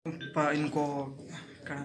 प- इनको कड़ा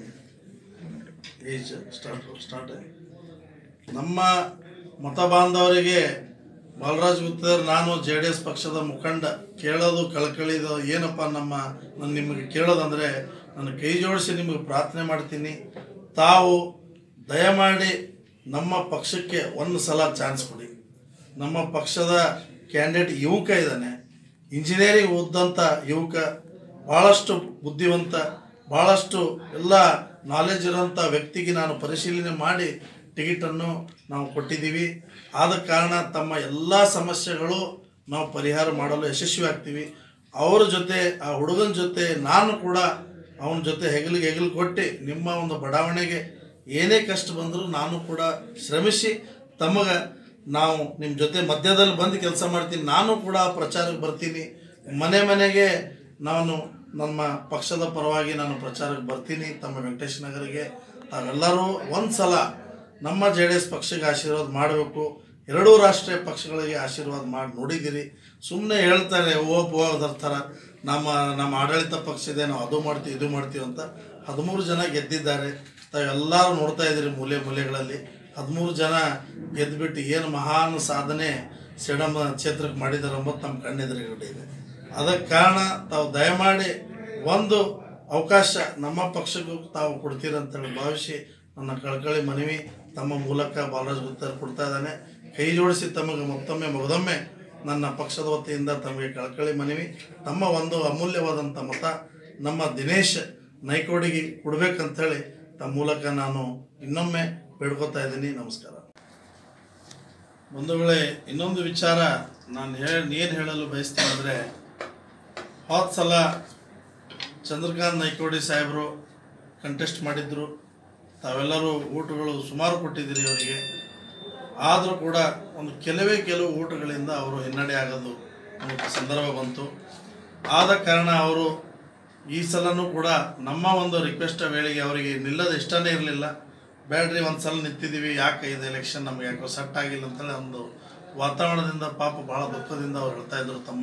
ಏಜ್ ಸ್ಟಾರ್ಟ್ ಸ್ಟಾರ್ಟ್ ನಮ್ಮ ಮತ ಬಾಂಧವರಿಗೆ ಬಾಲರಾಜ್ ಗುತ್ತೇರ್ ನಾನು ಜೆ ಡಿ ಎಸ್ ಪಕ್ಷದ ಮುಖಂಡ ಕೇಳೋದು ಕಳಕಳಿದು ಏನಪ್ಪ ನಮ್ಮ ನಾನು ನಿಮಗೆ ಕೇಳೋದಂದರೆ ನಾನು ಕೈ ಜೋಡಿಸಿ ನಿಮಗೆ ಪ್ರಾರ್ಥನೆ ಮಾಡ್ತೀನಿ ತಾವು ದಯಮಾಡಿ ನಮ್ಮ ಪಕ್ಷಕ್ಕೆ ಒಂದು ಸಲ ಚಾನ್ಸ್ ಕೊಡಿ ನಮ್ಮ ಪಕ್ಷದ ಕ್ಯಾಂಡಿಡೇಟ್ ಯುವಕ ಇದ್ದಾನೆ ಇಂಜಿನಿಯರಿಂಗ್ ಓದಂಥ ಯುವಕ ಭಾಳಷ್ಟು ಬುದ್ಧಿವಂತ ಭಾಳಷ್ಟು ಎಲ್ಲ ನಾಲೆಜ್ ಇರೋಂಥ ವ್ಯಕ್ತಿಗೆ ನಾನು ಪರಿಶೀಲನೆ ಮಾಡಿ ಟಿಕೆಟನ್ನು ನಾವು ಕೊಟ್ಟಿದ್ದೀವಿ ಆದ ಕಾರಣ ತಮ್ಮ ಎಲ್ಲ ಸಮಸ್ಯೆಗಳು ನಾವು ಪರಿಹಾರ ಮಾಡಲು ಯಶಸ್ವಿ ಆಗ್ತೀವಿ ಅವ್ರ ಜೊತೆ ಆ ಹುಡುಗನ ಜೊತೆ ನಾನು ಕೂಡ ಅವನ ಜೊತೆ ಹೆಗಲಿಗೆ ಹೆಗಲು ಕೊಟ್ಟು ನಿಮ್ಮ ಒಂದು ಬಡಾವಣೆಗೆ ಏನೇ ಕಷ್ಟ ಬಂದರೂ ನಾನು ಕೂಡ ಶ್ರಮಿಸಿ ತಮಗೆ ನಾವು ನಿಮ್ಮ ಜೊತೆ ಮಧ್ಯದಲ್ಲಿ ಬಂದು ಕೆಲಸ ಮಾಡ್ತೀನಿ ನಾನು ಕೂಡ ಪ್ರಚಾರಕ್ಕೆ ಬರ್ತೀನಿ ಮನೆ ಮನೆಗೆ ನಾನು ನಮ್ಮ ಪಕ್ಷದ ಪರವಾಗಿ ನಾನು ಪ್ರಚಾರಕ್ಕೆ ಬರ್ತೀನಿ ತಮ್ಮ ವೆಂಕಟೇಶ್ ನಗರಿಗೆ ತಾವೆಲ್ಲರೂ ಒಂದು ಸಲ ನಮ್ಮ ಜೆ ಡಿ ಎಸ್ ಪಕ್ಷಕ್ಕೆ ಆಶೀರ್ವಾದ ಮಾಡಬೇಕು ಎರಡೂ ರಾಷ್ಟ್ರೀಯ ಪಕ್ಷಗಳಿಗೆ ಆಶೀರ್ವಾದ ಮಾಡಿ ನೋಡಿದ್ದೀರಿ ಸುಮ್ಮನೆ ಹೇಳ್ತಾರೆ ಓಪ್ ಹೋಗೋದ್ರ ಥರ ನಮ್ಮ ನಮ್ಮ ಆಡಳಿತ ಪಕ್ಷ ಇದೆ ನಾವು ಅದು ಮಾಡ್ತೀವಿ ಇದು ಮಾಡ್ತೀವಿ ಅಂತ ಹದಿಮೂರು ಜನ ಗೆದ್ದಿದ್ದಾರೆ ತಾವೆಲ್ಲರೂ ನೋಡ್ತಾ ಇದ್ದೀರಿ ಮೂಲೆ ಮೂಲೆಗಳಲ್ಲಿ ಹದಿಮೂರು ಜನ ಗೆದ್ದುಬಿಟ್ಟು ಏನು ಮಹಾನ್ ಸಾಧನೆ ಸೇಡಂ ಕ್ಷೇತ್ರಕ್ಕೆ ಮಾಡಿದ್ದಾರೆ ಎಂಬುದು ನಮ್ಮ ಕಣ್ಣೆದುರುಗಡೆ ಇದೆ ಅದಕ್ಕೆ ಕಾರಣ ತಾವು ದಯಮಾಡಿ ಒಂದು ಅವಕಾಶ ನಮ್ಮ ಪಕ್ಷಕ್ಕೂ ತಾವು ಕೊಡ್ತೀರಂತೇಳಿ ಭಾವಿಸಿ ನನ್ನ ಕಳಕಳಿ ಮನವಿ ತಮ್ಮ ಮೂಲಕ ಬಾಲರಾಜ್ ಗುತ್ತರ್ ಕೊಡ್ತಾ ಇದ್ದಾನೆ ಕೈ ಜೋಡಿಸಿ ತಮಗೆ ಮತ್ತೊಮ್ಮೆ ಮಗದೊಮ್ಮೆ ನನ್ನ ಪಕ್ಷದ ವತಿಯಿಂದ ತಮಗೆ ಕಳಕಳಿ ಮನವಿ ತಮ್ಮ ಒಂದು ಅಮೂಲ್ಯವಾದಂಥ ಮತ ನಮ್ಮ ದಿನೇಶ್ ನೈಕೋಡಿಗೆ ಕೊಡ್ಬೇಕಂತೇಳಿ ತಮ್ಮ ಮೂಲಕ ನಾನು ಇನ್ನೊಮ್ಮೆ ಬೇಡ್ಕೊತಾ ಇದ್ದೀನಿ ನಮಸ್ಕಾರ ಬಂಧುಗಳೇ ಇನ್ನೊಂದು ವಿಚಾರ ನಾನು ಹೇಳಿ ಏನು ಹೇಳಲು ಬಯಸ್ತೀನಿ ಅಂದರೆ ಹೋದ ಸಲ ಚಂದ್ರಕಾಂತ್ ನೈಕೋಡಿ ಸಾಹೇಬರು ಕಂಟೆಸ್ಟ್ ಮಾಡಿದ್ರು ತಾವೆಲ್ಲರೂ ಊಟಗಳು ಸುಮಾರು ಕೊಟ್ಟಿದ್ದೀರಿ ಅವರಿಗೆ ಆದರೂ ಕೂಡ ಒಂದು ಕೆಲವೇ ಕೆಲವು ಊಟಗಳಿಂದ ಅವರು ಹಿನ್ನಡೆ ಆಗೋದು ಒಂದು ಸಂದರ್ಭ ಬಂತು ಆದ ಕಾರಣ ಅವರು ಈ ಸಲನೂ ಕೂಡ ನಮ್ಮ ಒಂದು ರಿಕ್ವೆಸ್ಟ್ ವೇಳೆಗೆ ಅವರಿಗೆ ನಿಲ್ಲದ ಇಷ್ಟನೇ ಇರಲಿಲ್ಲ ಬೇಡ್ರಿ ಒಂದು ಸಲ ನಿಂತಿದ್ದೀವಿ ಯಾಕೆ ಇದು ಎಲೆಕ್ಷನ್ ನಮಗೆ ಯಾಕೋ ಸೆಟ್ ಆಗಿಲ್ಲ ಅಂತೇಳಿ ಒಂದು ವಾತಾವರಣದಿಂದ ಪಾಪ ಭಾಳ ದುಃಖದಿಂದ ಅವ್ರು ಹೇಳ್ತಾ ಇದ್ರು ತಮ್ಮ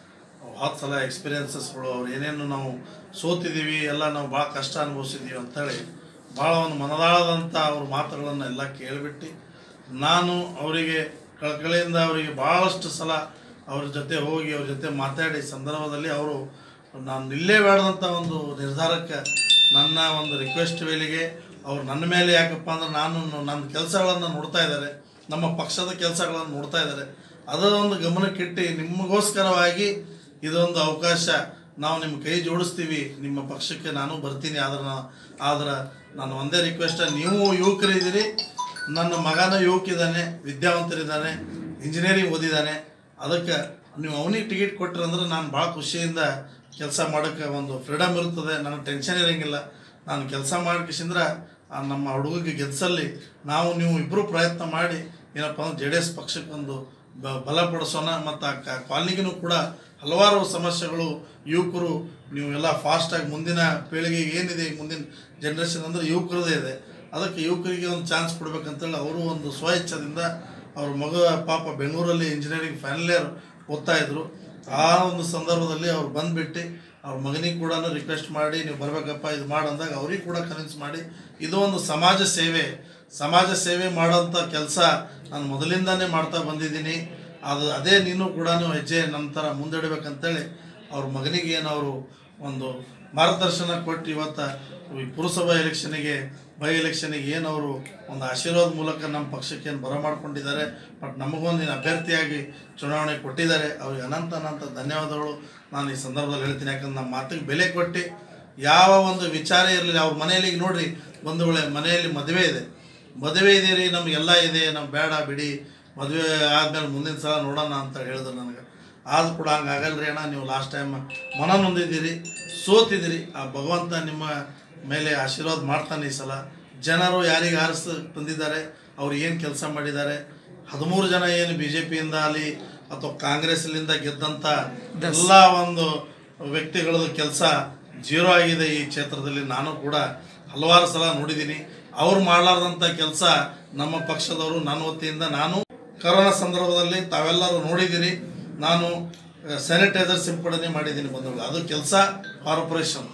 ಹತ್ತು ಸಲ ಎಕ್ಸ್ಪೀರಿಯನ್ಸಸ್ಗಳು ಅವ್ರು ಏನೇನು ನಾವು ಸೋತಿದ್ದೀವಿ ಎಲ್ಲ ನಾವು ಭಾಳ ಕಷ್ಟ ಅನುಭವಿಸಿದ್ದೀವಿ ಅಂಥೇಳಿ ಭಾಳ ಒಂದು ಮನದಾಳದಂಥ ಅವ್ರ ಮಾತುಗಳನ್ನು ಎಲ್ಲ ಕೇಳಿಬಿಟ್ಟು ನಾನು ಅವರಿಗೆ ಕಳಕಳಿಯಿಂದ ಅವರಿಗೆ ಭಾಳಷ್ಟು ಸಲ ಅವ್ರ ಜೊತೆ ಹೋಗಿ ಅವ್ರ ಜೊತೆ ಮಾತಾಡಿ ಸಂದರ್ಭದಲ್ಲಿ ಅವರು ನಾನು ನಿಲ್ಲೇ ಬೇಡದಂಥ ಒಂದು ನಿರ್ಧಾರಕ್ಕೆ ನನ್ನ ಒಂದು ರಿಕ್ವೆಸ್ಟ್ ವೇಳೆಗೆ ಅವ್ರು ನನ್ನ ಮೇಲೆ ಯಾಕಪ್ಪ ಅಂದ್ರೆ ನಾನು ನನ್ನ ಕೆಲಸಗಳನ್ನು ನೋಡ್ತಾ ಇದ್ದಾರೆ ನಮ್ಮ ಪಕ್ಷದ ಕೆಲಸಗಳನ್ನು ನೋಡ್ತಾ ಇದ್ದಾರೆ ಅದರ ಒಂದು ಗಮನಕ್ಕಿಟ್ಟು ನಿಮಗೋಸ್ಕರವಾಗಿ ಇದೊಂದು ಅವಕಾಶ ನಾವು ನಿಮ್ಮ ಕೈ ಜೋಡಿಸ್ತೀವಿ ನಿಮ್ಮ ಪಕ್ಷಕ್ಕೆ ನಾನು ಬರ್ತೀನಿ ಆದ್ರೆ ನಾ- ಆದ್ರೆ ನಾನು ಒಂದೇ ರಿಕ್ವೆಸ್ಟ್ ನೀವು ಯುವಕರಿದ್ದೀರಿ ನನ್ನ ಮಗನ ಯುವಕಿದ್ದಾನೆ ವಿದ್ಯಾವಂತರಿದ್ದಾನೆ ಇಂಜಿನಿಯರಿಂಗ್ ಓದಿದ್ದಾನೆ ಅದಕ್ಕೆ ನೀವು ಅವನಿಗೆ ಟಿಕೆಟ್ ಕೊಟ್ರಂದ್ರೆ ನಾನು ಭಾಳ ಖುಷಿಯಿಂದ ಕೆಲಸ ಮಾಡೋಕ್ಕೆ ಒಂದು ಫ್ರೀಡಮ್ ಇರ್ತದೆ ನನಗೆ ಟೆನ್ಷನ್ ಇರೋಂಗಿಲ್ಲ ನಾನು ಕೆಲಸ ಮಾಡ್ಕಿಸಿಂದ್ರೆ ಆ ನಮ್ಮ ಹುಡುಗಿಗೆ ಗೆಲ್ಸಲ್ಲಿ ನಾವು ನೀವು ಇಬ್ಬರು ಪ್ರಯತ್ನ ಮಾಡಿ ಏನಪ್ಪ ಅಂದ್ರೆ ಜೆ ಡಿ ಎಸ್ ಪಕ್ಷಕ್ಕೆ ಒಂದು ಬ ಬಲಪಡಿಸೋಣ ಮತ್ತು ಆ ಕಾಲನಿಗೂ ಕೂಡ ಹಲವಾರು ಸಮಸ್ಯೆಗಳು ಯುವಕರು ನೀವು ಎಲ್ಲ ಫಾಸ್ಟಾಗಿ ಮುಂದಿನ ಪೀಳಿಗೆಗೆ ಏನಿದೆ ಈ ಮುಂದಿನ ಜನ್ರೇಷನ್ ಅಂದರೆ ಯುವಕರದೇ ಇದೆ ಅದಕ್ಕೆ ಯುವಕರಿಗೆ ಒಂದು ಚಾನ್ಸ್ ಕೊಡ್ಬೇಕಂತೇಳಿ ಅವರು ಒಂದು ಸ್ವಇಚ್ಛದಿಂದ ಅವ್ರ ಮಗ ಪಾಪ ಬೆಂಗಳೂರಲ್ಲಿ ಇಂಜಿನಿಯರಿಂಗ್ ಫೈನಲ್ ಇಯರ್ ಓದ್ತಾ ಇದ್ರು ಆ ಒಂದು ಸಂದರ್ಭದಲ್ಲಿ ಅವ್ರು ಬಂದ್ಬಿಟ್ಟು ಅವ್ರ ಮಗನಿಗೆ ಕೂಡ ರಿಕ್ವೆಸ್ಟ್ ಮಾಡಿ ನೀವು ಬರಬೇಕಪ್ಪ ಇದು ಮಾಡು ಅಂದಾಗ ಅವ್ರಿಗೆ ಕೂಡ ಕನ್ವಿನ್ಸ್ ಮಾಡಿ ಇದು ಒಂದು ಸಮಾಜ ಸೇವೆ ಸಮಾಜ ಸೇವೆ ಮಾಡೋಂಥ ಕೆಲಸ ನಾನು ಮೊದಲಿಂದಾನೇ ಮಾಡ್ತಾ ಬಂದಿದ್ದೀನಿ ಅದು ಅದೇ ನೀನು ಕೂಡ ಹೆಜ್ಜೆ ನಂತರ ಮುಂದಿಡ್ಬೇಕಂತೇಳಿ ಅವ್ರ ಮಗನಿಗೆ ಏನು ಅವರು ಒಂದು ಮಾರ್ಗದರ್ಶನ ಕೊಟ್ಟು ಇವತ್ತು ಈ ಪುರಸಭಾ ಎಲೆಕ್ಷನಿಗೆ ಬೈ ಎಲೆಕ್ಷನಿಗೆ ಏನು ಅವರು ಒಂದು ಆಶೀರ್ವಾದ ಮೂಲಕ ನಮ್ಮ ಪಕ್ಷಕ್ಕೆ ಏನು ಬರಮಾಡ್ಕೊಂಡಿದ್ದಾರೆ ಬಟ್ ನಮಗೊಂದು ಅಭ್ಯರ್ಥಿಯಾಗಿ ಚುನಾವಣೆ ಕೊಟ್ಟಿದ್ದಾರೆ ಅವ್ರಿಗೆ ಅನಂತ ಅನಂತ ಧನ್ಯವಾದಗಳು ನಾನು ಈ ಸಂದರ್ಭದಲ್ಲಿ ಹೇಳ್ತೀನಿ ಯಾಕಂದ್ರೆ ನಮ್ಮ ಮಾತಿಗೆ ಬೆಲೆ ಕೊಟ್ಟು ಯಾವ ಒಂದು ವಿಚಾರ ಇರಲಿಲ್ಲ ಅವ್ರ ಮನೆಯಲ್ಲಿ ಈಗ ನೋಡ್ರಿ ಒಂದು ವೇಳೆ ಮನೆಯಲ್ಲಿ ಮದುವೆ ಇದೆ ಮದುವೆ ಇದೆ ರೀ ನಮಗೆಲ್ಲ ಇದೆ ನಮ್ಗೆ ಬೇಡ ಬಿಡಿ ಮದುವೆ ಆದ್ಮೇಲೆ ಮುಂದಿನ ಸಲ ನೋಡೋಣ ಅಂತ ಹೇಳಿದ್ರು ನನಗೆ ಆದ್ರೂ ಕೂಡ ಹಂಗೆ ಆಗಲ್ರಿ ಅಣ್ಣ ನೀವು ಲಾಸ್ಟ್ ಟೈಮ್ ಮನ ನೊಂದಿದ್ದೀರಿ ಸೋತಿದ್ದೀರಿ ಆ ಭಗವಂತ ನಿಮ್ಮ ಮೇಲೆ ಆಶೀರ್ವಾದ ಮಾಡ್ತಾನೆ ಈ ಸಲ ಜನರು ಯಾರಿಗೆ ಆರಿಸ್ ಬಂದಿದ್ದಾರೆ ಅವ್ರು ಏನು ಕೆಲಸ ಮಾಡಿದ್ದಾರೆ ಹದಿಮೂರು ಜನ ಏನು ಬಿ ಜೆ ಪಿಯಿಂದ ಆಗಲಿ ಅಥವಾ ಕಾಂಗ್ರೆಸ್ಲಿಂದ ಗೆದ್ದಂಥ ಎಲ್ಲ ಒಂದು ವ್ಯಕ್ತಿಗಳದ್ದು ಕೆಲಸ ಜೀರೋ ಆಗಿದೆ ಈ ಕ್ಷೇತ್ರದಲ್ಲಿ ನಾನು ಕೂಡ ಹಲವಾರು ಸಲ ನೋಡಿದ್ದೀನಿ ಅವ್ರು ಮಾಡಲಾರ್ದಂಥ ಕೆಲಸ ನಮ್ಮ ಪಕ್ಷದವರು ನನ್ನ ವತಿಯಿಂದ ನಾನು ಕರೋನಾ ಸಂದರ್ಭದಲ್ಲಿ ತಾವೆಲ್ಲರೂ ನೋಡಿದ್ದೀರಿ ನಾನು ಸ್ಯಾನಿಟೈಸರ್ ಸಿಂಪಡಣೆ ಮಾಡಿದ್ದೀನಿ ಬಂಧುಗಳು ಅದು ಕೆಲಸ ಕಾರ್ಪೊರೇಷನ್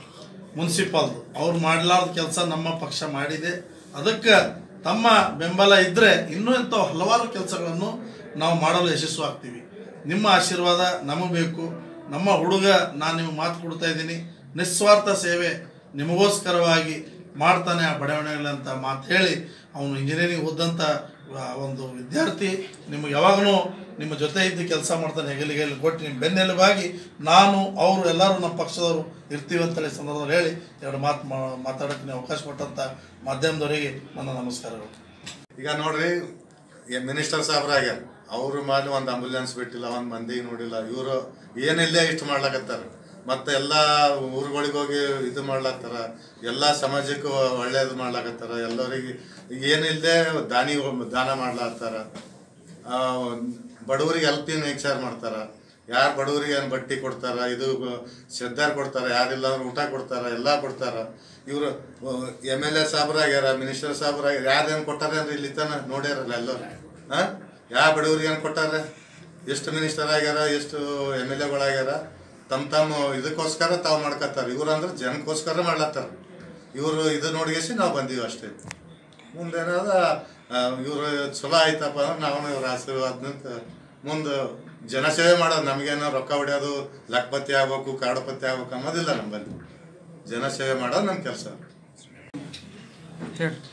ಮುನ್ಸಿಪಾಲ್ದು ಅವ್ರು ಮಾಡಲಾರ್ದ ಕೆಲಸ ನಮ್ಮ ಪಕ್ಷ ಮಾಡಿದೆ ಅದಕ್ಕೆ ತಮ್ಮ ಬೆಂಬಲ ಇದ್ದರೆ ಇನ್ನೂ ಇಂಥ ಹಲವಾರು ಕೆಲಸಗಳನ್ನು ನಾವು ಮಾಡಲು ಯಶಸ್ವಿ ಆಗ್ತೀವಿ ನಿಮ್ಮ ಆಶೀರ್ವಾದ ನಮಗೆ ಬೇಕು ನಮ್ಮ ಹುಡುಗ ನಾನು ನಿಮಗೆ ಮಾತು ಕೊಡ್ತಾ ಇದ್ದೀನಿ ನಿಸ್ವಾರ್ಥ ಸೇವೆ ನಿಮಗೋಸ್ಕರವಾಗಿ ಮಾಡ್ತಾನೆ ಆ ಬಡಾವಣೆಗಳಂತ ಮಾತು ಹೇಳಿ ಅವನು ಇಂಜಿನಿಯರಿಂಗ್ ಓದಂಥ ಆ, ಒಂದು ವಿದ್ಯಾರ್ಥಿ ನಿಮಗೆ ಯಾವಾಗಲೂ ನಿಮ್ಮ ಜೊತೆ ಇದ್ದು ಕೆಲಸ ಮಾಡ್ತಾನೆ ಹೆಗಲಿಗೆ ಕೊಟ್ಟು ನಿಮ್ಮ ಬೆನ್ನೆಲುಬಾಗಿ ನಾನು ಅವರು ಎಲ್ಲರೂ ನಮ್ಮ ಪಕ್ಷದವರು ಇರ್ತೀವಿ ಅಂತೇಳಿ ಸಂದರ್ಭದಲ್ಲಿ ಹೇಳಿ ಎರಡು ಮಾತು ಮಾ- ಮಾತಾಡೋಕ್ಕೆ ನೀವು ಅವಕಾಶ ಕೊಟ್ಟಂಥ ಮಾಧ್ಯಮದವರಿಗೆ ನನ್ನ ನಮಸ್ಕಾರಗಳು ಈಗ ನೋಡ್ರಿ ಮಿನಿಸ್ಟರ್ ಸಾಹೇಬ್ರಾಗ್ಯಾರ ಅವ್ರು ಮಾಡಿ ಒಂದು ಆಂಬುಲೆನ್ಸ್ ಬಿಟ್ಟಿಲ್ಲ ಒಂದು ಮಂದಿಗೆ ನೋಡಿಲ್ಲ ಇವರು ಏನಿಲ್ಲೇ ಇಷ್ಟು ಮಾಡ್ಲಾಕತ್ತಾರ ಮತ್ತೆ ಎಲ್ಲ ಊರುಗಳಿಗೆ ಹೋಗಿ ಇದು ಮಾಡ್ಲಾತ್ತಾರ ಎಲ್ಲ ಸಮಾಜಕ್ಕೂ ಒಳ್ಳೇದು ಮಾಡ್ಲಾಕತ್ತಾರ ಎಲ್ಲರಿಗೆ ಏನಿಲ್ಲದೆ ದಾನಿ ದಾನ ಮಾಡ್ಲಾತ್ತಾರ ಆ, ಬಡವರಿಗೆ ಹೆಲ್ಪಿಂಗ್ ವಿಚಾರ ಮಾಡ್ತಾರ ಯಾರು ಬಡವರಿಗೆ ಏನು ಬಟ್ಟಿ ಕೊಡ್ತಾರ ಇದು ಶ್ರದ್ಧಾರ್ ಕೊಡ್ತಾರ ಯಾರಿಲ್ಲ ಅಂದ್ರೆ ಊಟ ಕೊಡ್ತಾರ ಎಲ್ಲ ಕೊಡ್ತಾರ ಇವರು ಎಮ್ ಎಲ್ ಎ ಸಾಬ್ರಾಗ್ಯಾರ ಮಿನಿಸ್ಟರ್ ಸಾಬ್ರಾಗ್ಯಾರ ಯಾರೇನು ಕೊಟ್ಟಾರ ಅಂದ್ರೆ ಇಲ್ಲಿ ತನ ನೋಡ್ಯಾರಲ್ಲ ಎಲ್ಲರೂ ಹಾಂ ಯಾವ ಬಡವರಿಗೆ ಏನು ಕೊಟ್ಟಾರ ಎಷ್ಟು ಮಿನಿಸ್ಟರ್ ಆಗ್ಯಾರ ಎಷ್ಟು ಎಮ್ ಎಲ್ ಎಗಳಾಗ್ಯಾರ ತಮ್ಮ ತಮ್ಮ ಇದಕ್ಕೋಸ್ಕರ ತಾವು ಮಾಡ್ಕೊತಾರ ಇವ್ರು ಅಂದ್ರೆ ಜನಕ್ಕೋಸ್ಕರ ಮಾಡ್ಲತ್ತಾರ ಇವರು ಇದು ನೋಡಿಗೆಸಿ ನಾವು ಬಂದೀವಿ ಅಷ್ಟೇ ಮುಂದೇನಾದ ಇವರು ಚಲೋ ಆಯ್ತಪ್ಪ ಅಂದ್ರೆ ನಾವು ಇವ್ರ ಆಶೀರ್ವಾದನಂತ ಮುಂದೆ ಜನಸೇವೆ ಮಾಡೋದು ನಮಗೇನೋ ರೊಕ್ಕ ಹೊಡೆಯೋದು ಲಕ್ಪತಿ ಆಗ್ಬೇಕು ಕಾಡುಪತಿ ಆಗ್ಬೇಕು ಅನ್ನೋದಿಲ್ಲ ನಮ್ಮಲ್ಲಿ ಜನಸೇವೆ ಮಾಡೋದು ನಮ್ಮ ಕೆಲಸ ಹೇಳಿ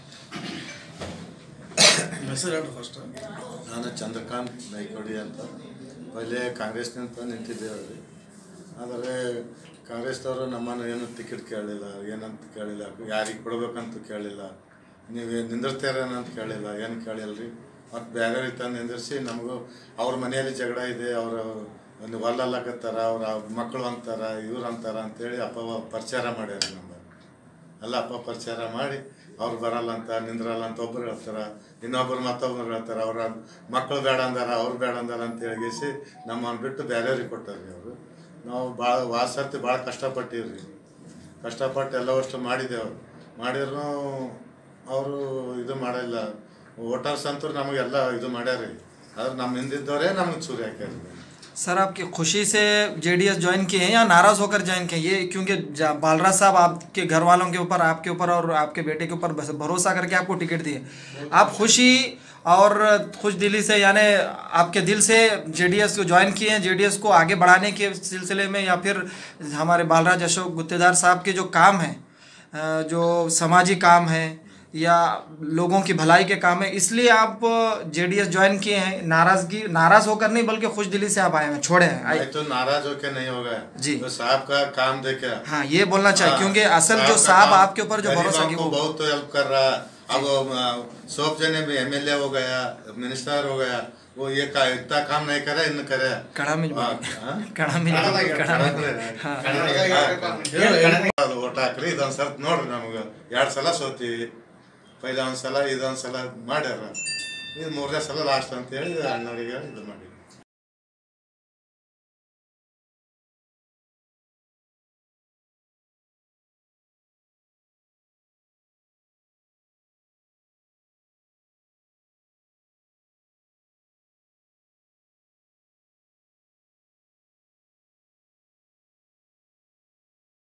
ಹೆಸರು ಹೇಳ್ರಿ ಫಸ್ಟ್ ನಾನು ಚಂದ್ರಕಾಂತ್ ನೈಕೋಡಿ ಅಂತ ಪहिले ಕಾಂಗ್ರೆಸ್ನಿಂದ ನಿಂತಿದ್ದೇವೆ ಆದರೆ ಕಾಂಗ್ರೆಸ್ದವರು ನಮ್ಮನ್ನು ಏನು ಟಿಕೆಟ್ ಕೇಳಲಿಲ್ಲ ಏನಂತ ಕೇಳಿಲ್ಲ ಯಾರಿಗೆ ಕೊಡ್ಬೇಕಂತ ಕೇಳಿಲ್ಲ ನೀವು ನಿಂದಿರ್ತೀರೇನಂತ ಕೇಳಿಲ್ಲ ಏನು ಕೇಳಿಲ್ಲ ರೀ ಮತ್ತು ಬೇರೆ ತಂದು ನಿಂದಿರಿಸಿ ನಮಗೂ ಅವ್ರ ಮನೆಯಲ್ಲಿ ಜಗಳ ಇದೆ ಅವರು ಒಂದು ಹೊಲ್ಲಲ್ಲಕತ್ತಾರ ಅವ್ರ ಮಕ್ಕಳು ಅಂತಾರ ಇವ್ರು ಅಂತಾರ ಅಂತೇಳಿ ಅಪ್ಪ ಪರಿಚಾರ ಮಾಡ್ಯಾರ ನಮ್ಮ ಎಲ್ಲ ಅಪ್ಪ ಪರಿಚಾರ ಮಾಡಿ ಅವ್ರು ಬರಲ್ಲ ಅಂತ ನಿಂದ್ರಲ್ಲ ಅಂತ ಒಬ್ರು ಹೇಳ್ತಾರ ಇನ್ನೊಬ್ರು ಮತ್ತೊಬ್ರು ಹೇಳ್ತಾರ ಅವ್ರ ಮಕ್ಕಳು ಬೇಡ ಅಂದಾರ ಅವ್ರು ಬೇಡ ಅಂದಾರ ಅಂತ ಹೇಳಿಸಿ ನಮ್ಮನ್ನು ಬಿಟ್ಟು ಬೇರೆಯವ್ರಿಗೆ ಕೊಟ್ಟಾರ್ರಿ ಅವರು ನಾವು ಭಾಳ ವಾಸ ಸರ್ತಿ ಭಾಳ ಕಷ್ಟಪಟ್ಟಿವ್ರಿ ಕಷ್ಟಪಟ್ಟು ಎಲ್ಲವಷ್ಟು ಮಾಡಿದೆವು ಮಾಡಿದ್ರು ಅವರು ಇದು ಮಾಡಿಲ್ಲ ವೋಟರ್ಸ್ ಅಂತೂ ನಮಗೆಲ್ಲ ಇದು ಮಾಡ್ಯಾರಿ ಆದ್ರೆ ನಮ್ಮ ಹಿಂದಿದ್ದವರೇ ನಮಗೆ ಚೂರಿ ಹಾಕ್ಯಾರಿ सर आपकी खुशी से जेडीएस ज्वाइन किए हैं या नाराज होकर ज्वाइन किए ये क्योंकि जा- बालराज साहब आपके घर वालों के ऊपर आपके ऊपर और आपके बेटे के ऊपर बस- भरोसा करके आपको टिकट दिए आप खुशी और खुश दिली से यानी आपके दिल से जेडीएस को ज्वाइन किए हैं जेडीएस को आगे बढ़ाने के सिलसिले में या फिर हमारे बालराज अशोक गुत्तेदार साहब के जो काम हैं अ, जो समाजी काम है या लोगों की भलाई के काम है इसलिए आप जेडीएस ज्वाइन किए हैं नाराजगी नाराज होकर नहीं बल्कि खुश दिली से आप आए हैं छोड़े हैं आए- मैं तो नाराज होके नहीं हो गया जी। तो साहब का काम देखे हाँ ये बोलना चाहिए हाँ, क्योंकि असल जो का साहब काम आपके ऊपर जो भरोसा गरीबों की को वो बहुत हेल्प कर रहा अब सब जने भी एमएलए हो गया मिनिस्टर हो गया वो ये का इतना काम नहीं करे इन करे कड़ा में हाँ, हाँ? कड़ा में कड़ा में हाँ ಅದು ಓಟ್ ಹಾಕ್ರಿ ಇದೊಂದ್ ಸಲ ನೋಡ್ರಿ ನಮ್ಗೆ ಎರಡ್ ಸಲ ಸೋತೀವಿ ಪೈಲ ಒಂದ್ ಸಲ ಇದೊಂದ್ ಸಲ ಮಾಡ್ಯಾರ ಇದು ಮೂರನೇ ಸಲ ಲಾಸ್ಟ್ ಅಂತ ಹೇಳಿ ಅಣ್ಣವ್ರಿಗೆ ಇದು ಮಾಡಿ